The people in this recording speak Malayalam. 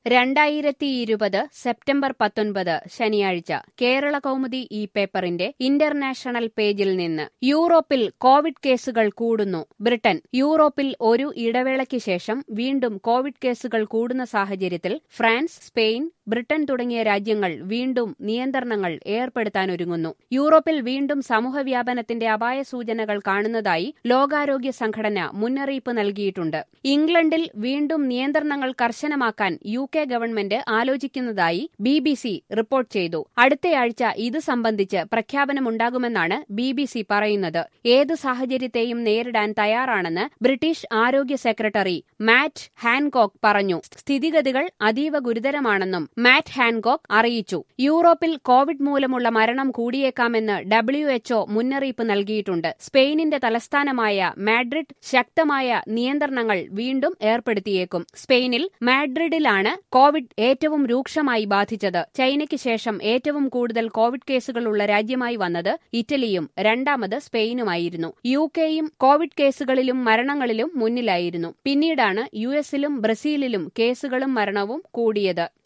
രണ്ടായിരത്തി ഇരുപത് സെപ്റ്റംബർ പത്തൊൻപത് ശനിയാഴ്ച കേരള കൗമുദി ഈ പേപ്പറിന്റെ ഇന്റർനാഷണൽ പേജിൽ നിന്ന് യൂറോപ്പിൽ കോവിഡ് കേസുകൾ കൂടുന്നു ബ്രിട്ടൻ യൂറോപ്പിൽ ഒരു ഇടവേളയ്ക്ക് ശേഷം വീണ്ടും കോവിഡ് കേസുകൾ കൂടുന്ന സാഹചര്യത്തിൽ ഫ്രാൻസ് സ്പെയിൻ ബ്രിട്ടൻ തുടങ്ങിയ രാജ്യങ്ങൾ വീണ്ടും നിയന്ത്രണങ്ങൾ ഏർപ്പെടുത്താനൊരുങ്ങുന്നു യൂറോപ്പിൽ വീണ്ടും സമൂഹവ്യാപനത്തിന്റെ അപായ സൂചനകൾ കാണുന്നതായി ലോകാരോഗ്യ സംഘടന മുന്നറിയിപ്പ് നൽകിയിട്ടുണ്ട് ഇംഗ്ലണ്ടിൽ വീണ്ടും നിയന്ത്രണങ്ങൾ കർശനമാക്കാൻ യു കെ ഗവൺമെന്റ് ആലോചിക്കുന്നതായി ബി ബി സി റിപ്പോർട്ട് ചെയ്തു അടുത്തയാഴ്ച ഇത് സംബന്ധിച്ച് പ്രഖ്യാപനമുണ്ടാകുമെന്നാണ് ബി ബി സി പറയുന്നത് ഏത് സാഹചര്യത്തെയും നേരിടാൻ തയ്യാറാണെന്ന് ബ്രിട്ടീഷ് ആരോഗ്യ സെക്രട്ടറി മാറ്റ് ഹാൻകോക്ക് പറഞ്ഞു സ്ഥിതിഗതികൾ അതീവ ഗുരുതരമാണെന്നും മാറ്റ് ഹാൻകോക്ക് അറിയിച്ചു യൂറോപ്പിൽ കോവിഡ് മൂലമുള്ള മരണം കൂടിയേക്കാമെന്ന് ഡബ്ല്യു എച്ച്ഒ മുന്നറിയിപ്പ് നൽകിയിട്ടുണ്ട് സ്പെയിനിന്റെ തലസ്ഥാനമായ മാഡ്രിഡ് ശക്തമായ നിയന്ത്രണങ്ങൾ വീണ്ടും ഏർപ്പെടുത്തിയേക്കും സ്പെയിനിൽ മാഡ്രിഡിലാണ് കോവിഡ് ഏറ്റവും രൂക്ഷമായി ബാധിച്ചത് ചൈനയ്ക്ക് ശേഷം ഏറ്റവും കൂടുതൽ കോവിഡ് കേസുകളുള്ള രാജ്യമായി വന്നത് ഇറ്റലിയും രണ്ടാമത് സ്പെയിനുമായിരുന്നു യു കെയും കോവിഡ് കേസുകളിലും മരണങ്ങളിലും മുന്നിലായിരുന്നു പിന്നീടാണ് യു എസിലും ബ്രസീലിലും കേസുകളും മരണവും കൂടിയത്